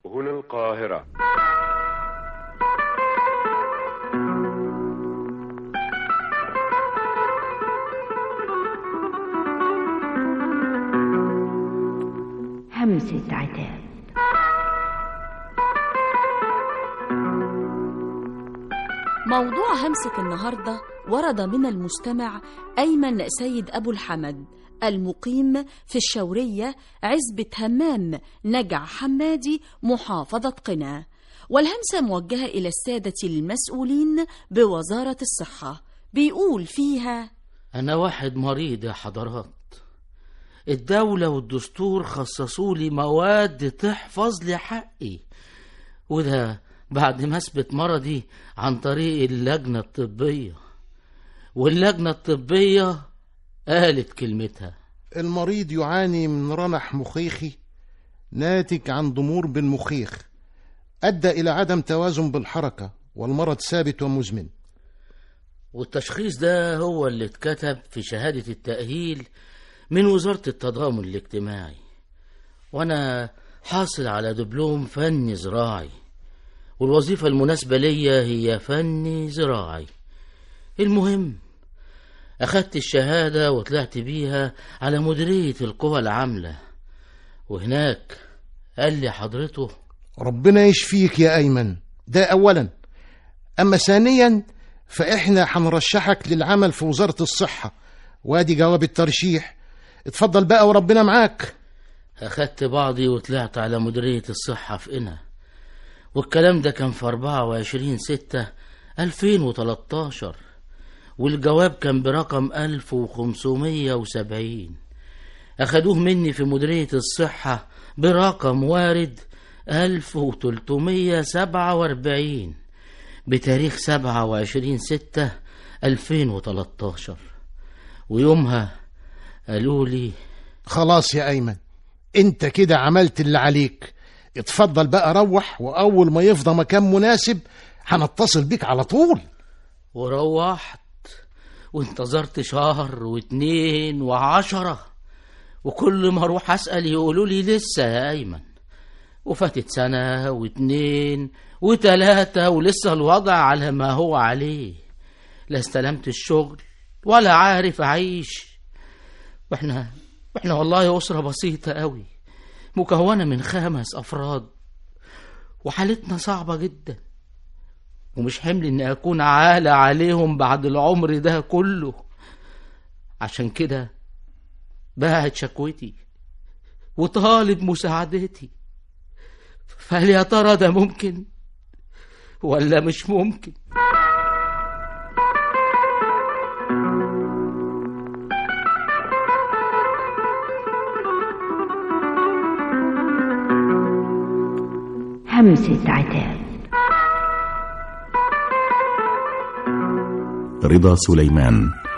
هنا القاهرة همسة عتاب موضوع همسة النهاردة ورد من المستمع أيمن سيد أبو الحمد المقيم في الشورية عزبة همام نجع حمادي محافظة قنا والهمسة موجهة إلى السادة المسؤولين بوزارة الصحة بيقول فيها أنا واحد مريض يا حضرات الدولة والدستور خصصوا لي مواد تحفظ لي حقي وده بعد ما اثبت مرضي عن طريق اللجنة الطبية واللجنة الطبية قالت كلمتها المريض يعاني من رنح مخيخي ناتج عن ضمور بالمخيخ أدى إلى عدم توازن بالحركة والمرض ثابت ومزمن والتشخيص ده هو اللي اتكتب في شهادة التأهيل من وزارة التضامن الاجتماعي وأنا حاصل على دبلوم فني زراعي والوظيفة المناسبة ليا هي فني زراعي المهم أخدت الشهادة وطلعت بيها على مديرية القوى العاملة وهناك قال لي حضرته ربنا يشفيك يا أيمن ده أولا أما ثانيا فإحنا هنرشحك للعمل في وزارة الصحة وادي جواب الترشيح اتفضل بقى وربنا معاك أخدت بعضي وطلعت على مديرية الصحة في قنا والكلام ده كان في 24 ستة 2013 والجواب كان برقم 1570 أخدوه مني في مديرية الصحة برقم وارد 1347 بتاريخ 27 ستة 2013 ويومها قالوا لي خلاص يا أيمن انت كده عملت اللي عليك اتفضل بقى روح وأول ما يفضى مكان مناسب هنتصل بيك على طول وروحت وانتظرت شهر واتنين وعشرة وكل ما اروح اسأل يقولوا لي لسه يا أيمن وفاتت سنة واتنين وتلاتة ولسه الوضع على ما هو عليه لا استلمت الشغل ولا عارف أعيش واحنا واحنا والله أسرة بسيطة قوي مكونة من خمس أفراد وحالتنا صعبة جدا ومش حمل إني أكون عالة عليهم بعد العمر ده كله عشان كده باعت شكوتي وطالب مساعدتي فهل يا ترى ده ممكن ولا مش ممكن همسة عتاب رضا سليمان